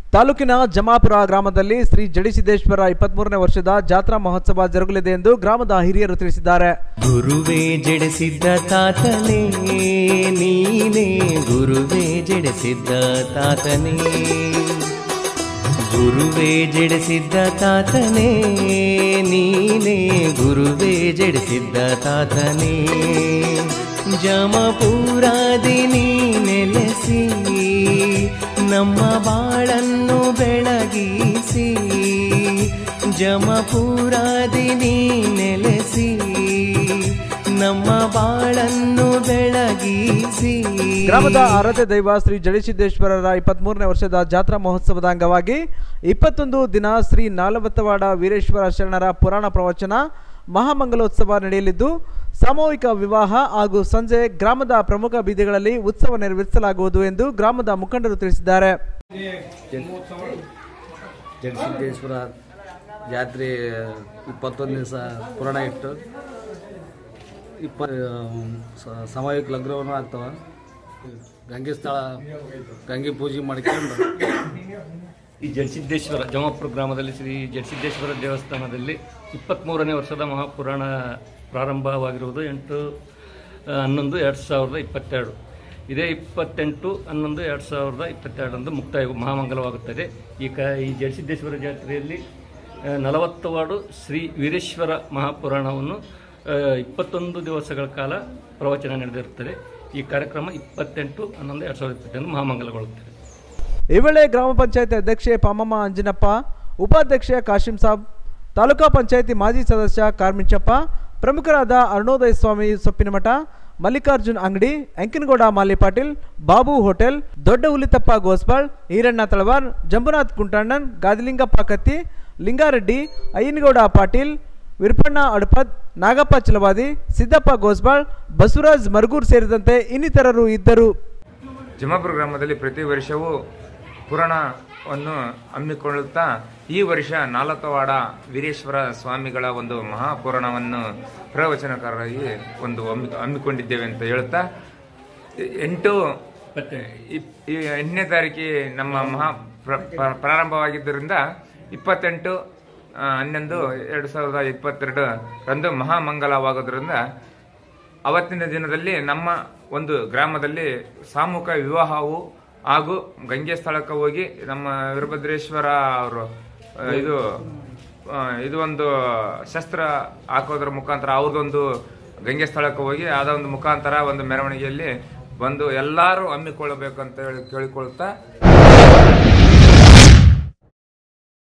ತಾಲೂಕಿನ ಜಮಾಪುರ ಗ್ರಾಮದಲ್ಲಿ ಶ್ರೀ ಜಡಿಸಿದ್ದೇಶ್ವರ ಇಪ್ಪತ್ಮೂರನೇ ವರ್ಷದ ಜಾತ್ರಾ ಮಹೋತ್ಸವ ಜರುಗಲಿದೆ ಎಂದು ಗ್ರಾಮದ ಹಿರಿಯರು ತಿಳಿಸಿದ್ದಾರೆ ಗುರುವೇ ಜಡಿಸಿದ್ದ ತಾತನೇ ನೀನೇ ಗುರುವೇ ಜಡಿಸಿದ್ದ ತಾತನೇ ಗುರುವೇ ಜಡಿಸಿದ್ದ ತಾತನೇ ನೀನೇ ಗುರುವೇ ಜಡಿಸಿದ್ದ ತಾತನೇ ಜಮಪೂರಾದಿ ನೀ ನೆಲೆಸಿ ನಮ್ಮ ಬಾಳನ್ನು ಬೆಳಗಿಸಿ ಜಮಪೂರಾದಿ ನೀ ನೆಲೆಸಿ ನಮ್ಮ ಬಾಳನ್ನು ಬೆಳಗಿಸಿ ಗ್ರಾಮದ ಆರಾಧ್ಯ ದೈವ ಶ್ರೀ ಜಡಿಸಿದ್ದೇಶ್ವರರ ಇಪ್ಪತ್ಮೂರನೇ ವರ್ಷದ ಜಾತ್ರಾ ಮಹೋತ್ಸವದ ಅಂಗವಾಗಿ ಇಪ್ಪತ್ತೊಂದು ದಿನ ಶ್ರೀ ನಾಲವತ್ತವಾಡ ವೀರೇಶ್ವರ ಶರಣರ ಪುರಾಣ ಪ್ರವಚನ ಮಹಾಮಂಗಲೋತ್ಸವ ನಡೆಯಲಿದ್ದು ಸಾಮೂಹಿಕ ವಿವಾಹ ಹಾಗೂ ಸಂಜೆ ಗ್ರಾಮದ ಪ್ರಮುಖ ಬೀದಿಗಳಲ್ಲಿ ಉತ್ಸವ ನೆರವೇರಿಸಲಾಗುವುದು ಎಂದು ಗ್ರಾಮದ ಮುಖಂಡರು ತಿಳಿಸಿದ್ದಾರೆ ಜಗಸಿದ್ದೇಶ್ವರ ಜಾತ್ರೆ ಇಪ್ಪತ್ತೊಂದು ದಿವಸ ಪುರಾಣ ಇಟ್ಟು ಇಪ್ಪ ಸ- ಸಾಮೂಹಿಕ ಲಗ್ನವನ್ನು ಆಗ್ತವೆ ಗಂಗೆ ಸ್ಥಳ ಗಂಗೆ ಪೂಜೆ ಮಾಡ್ಕೊಂಡು ಈ ಜಡಸಿದ್ದೇಶ್ವರ ಜಮಾಪುರ ಗ್ರಾಮದಲ್ಲಿ ಶ್ರೀ ಜಡಸಿದ್ದೇಶ್ವರ ದೇವಸ್ಥಾನದಲ್ಲಿ ಇಪ್ಪತ್ತ್ಮೂರನೇ ವರ್ಷದ ಮಹಾಪುರಾಣ ಪ್ರಾರಂಭವಾಗಿರುವುದು ಎಂಟು ಆ, ಹನ್ನೊಂದು ಎರಡು ಸಾವಿರದ ಇಪ್ಪತ್ತೆರಡು ಇದೇ ಇಪ್ಪತ್ತೆಂಟು ಹನ್ನೊಂದು ಎರಡು ಸಾವಿರದ ಇಪ್ಪತ್ತೆರಡರಂದು ಮುಕ್ತಾಯ ಮಹಾಮಂಗಲವಾಗುತ್ತದೆ ಈ ಕ ಈ ಜಡಸಿದ್ದೇಶ್ವರ ಜಾತ್ರೆಯಲ್ಲಿ ಆ, ನಲವತ್ತು ವಾರ್ಡು ಶ್ರೀ ವೀರೇಶ್ವರ ಮಹಾಪುರಾಣವನ್ನು ಆ, ಇಪ್ಪತ್ತೊಂದು ದಿವಸಗಳ ಕಾಲ ಪ್ರವಚನ ನಡೆದಿರುತ್ತದೆ ಈ ಕಾರ್ಯಕ್ರಮ ಇಪ್ಪತ್ತೆಂಟು ಹನ್ನೊಂದು ಎರಡು ಸಾವಿರದ ಇಪ್ಪತ್ತೆಂಟು ಮಹಾಮಂಗಲಗೊಳ್ಳುತ್ತದೆ ಈ ವೇಳೆ ಗ್ರಾಮ ಪಂಚಾಯತಿ ಅಧ್ಯಕ್ಷೆ ಪಾಮಮ್ಮ ಅಂಜಿನಪ್ಪ ಉಪಾಧ್ಯಕ್ಷೆ ಕಾಶಿಂ ಸಾಬ್ ತಾಲೂಕಾ ಪಂಚಾಯತಿ ಮಾಜಿ ಸದಸ್ಯ ಕಾರ್ಮಿಂಚಪ್ಪ ಪ್ರಮುಖರಾದ ಅರುಣೋದಯ ಸ್ವಾಮಿ ಸೊಪ್ಪಿನಮಠ ಮಲ್ಲಿಕಾರ್ಜುನ್ ಅಂಗಡಿ ಅಂಕಿನಗೌಡ ಮಾಲಿ ಪಾಟೀಲ್ ಬಾಬು ಹೋಟೆಲ್ ದೊಡ್ಡ ಹುಲಿತಪ್ಪ ಗೋಸ್ಬಾಳ್ ಈರಣ್ಣ ತಳವಾರ್ ಜಂಬುನಾಥ್ ಕುಂಟಣ್ಣನ್ ಗಾದಿಲಿಂಗಪ್ಪ ಕತ್ತಿ ಲಿಂಗಾರೆಡ್ಡಿ ಅಯ್ಯನಗೌಡ ಪಾಟೀಲ್ ವಿರ್ಪಣ್ಣ ಅಡಪದ್ ನಾಗಪ್ಪ ಚಲವಾದಿ ಸಿದ್ದಪ್ಪ ಗೋಸ್ಬಾಳ್ ಬಸವರಾಜ್ ಮರ್ಗೂರ್ ಸೇರಿದಂತೆ ಇನ್ನಿತರರು ಇದ್ದರು ಜಮಾಪುರ ಗ್ರಾಮದಲ್ಲಿ ಪ್ರತಿ ವರ್ಷವೂ ಪುರಾಣವನ್ನು ಹಮ್ಮಿಕೊಳ್ಳುತ್ತಾ ಈ ವರ್ಷ ನಾಲ್ಕವಾಡ ವೀರೇಶ್ವರ ಸ್ವಾಮಿಗಳ ಒಂದು ಮಹಾಪುರಾಣವನ್ನು ಪ್ರವಚನಕಾರರಾಗಿ ಒಂದು ಹಮ್ಮಿ ಹಮ್ಮಿಕೊಂಡಿದ್ದೇವೆ ಅಂತ ಹೇಳುತ್ತಾ ಎಂಟು ಇಪ್- ಈ ಎಂಟನೇ ತಾರೀಕಿಗೆ ನಮ್ಮ ಮಹಾ ಪ್ರ- ಪ್ರ- ಪ್ರಾರಂಭವಾಗಿದ್ದರಿಂದ ಇಪ್ಪತ್ತೆಂಟು ಆ, ಹನ್ನೊಂದು ಎರಡು ಸಾವಿರದ ಇಪ್ಪತ್ತೆರಡು ರಂದು ಮಹಾಮಂಗಲವಾಗೋದ್ರಿಂದ ಅವತ್ತಿನ ದಿನದಲ್ಲಿ ನಮ್ಮ ಒಂದು ಗ್ರಾಮದಲ್ಲಿ ಸಾಮೂಹಿಕ ವಿವಾಹವು ಹಾಗೂ ಗಂಗೆ ಸ್ಥಳಕ್ಕೆ ಹೋಗಿ ನಮ್ಮ ವೀರಭದ್ರೇಶ್ವರ ಅವರು ಆ, ಇದು ಆ, ಇದು ಒಂದು ಶಸ್ತ್ರ ಹಾಕೋದ್ರ ಮುಖಾಂತರ ಅವ್ರದ್ದೊಂದು ಗಂಗೆ ಸ್ಥಳಕ್ಕೆ ಹೋಗಿ ಆದ ಒಂದು ಮುಖಾಂತರ ಒಂದು ಮೆರವಣಿಗೆಯಲ್ಲಿ ಬಂದು ಎಲ್ಲರೂ ಹಮ್ಮಿಕೊಳ್ಳಬೇಕು ಅಂತ ಹೇಳಿ ಕೇಳಿಕೊಳ್ಳುತ್ತಾ